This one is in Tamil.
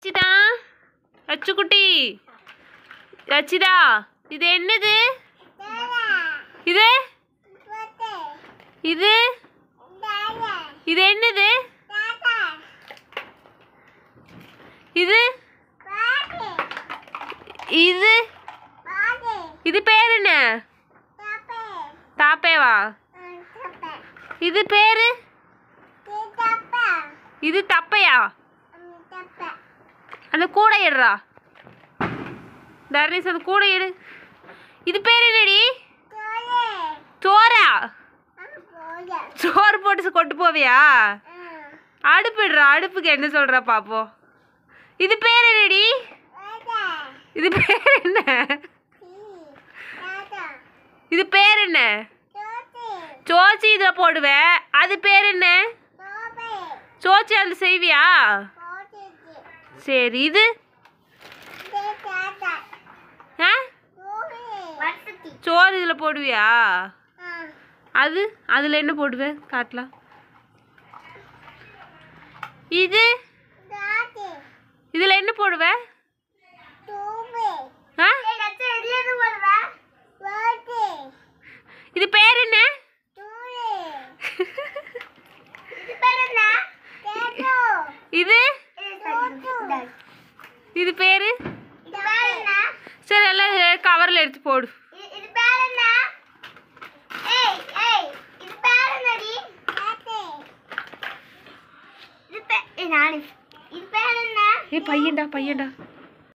ரச்சிதா ரச்சுக்குட்டி ரச்சிதா இது என்னது இது இது இது என்னது இது இது இது பேர் என்ன தாப்பேவா இது பேரு இது தப்பையா அந்த கூடை எடுறா தர்ணீஸ் அந்த கூடை எடு இது பேர் என்னடி சோறா சோறு போட்டு கொண்டு போவியா அடுப்புடுறா அடுப்புக்கு என்ன சொல்ற பாப்போம் இது பேர் என்னடி இது பேர் என்ன இது பேர் என்ன சோச்சி இதில் போடுவேன் அது பேர் என்ன சோச்சி அதில் செய்வியா சரி இது ஆ சோறு இதில் போடுவியா அது அதில் என்ன போடுவேன் காட்டலாம் இது இதில் என்ன போடுவேன் ஆ இது பேர் என்ன இது இது பேரு சரி எல்லாம் கவரில் எடுத்து போடு இது பேர் என்ன ஏ பையன்டா பையன்டா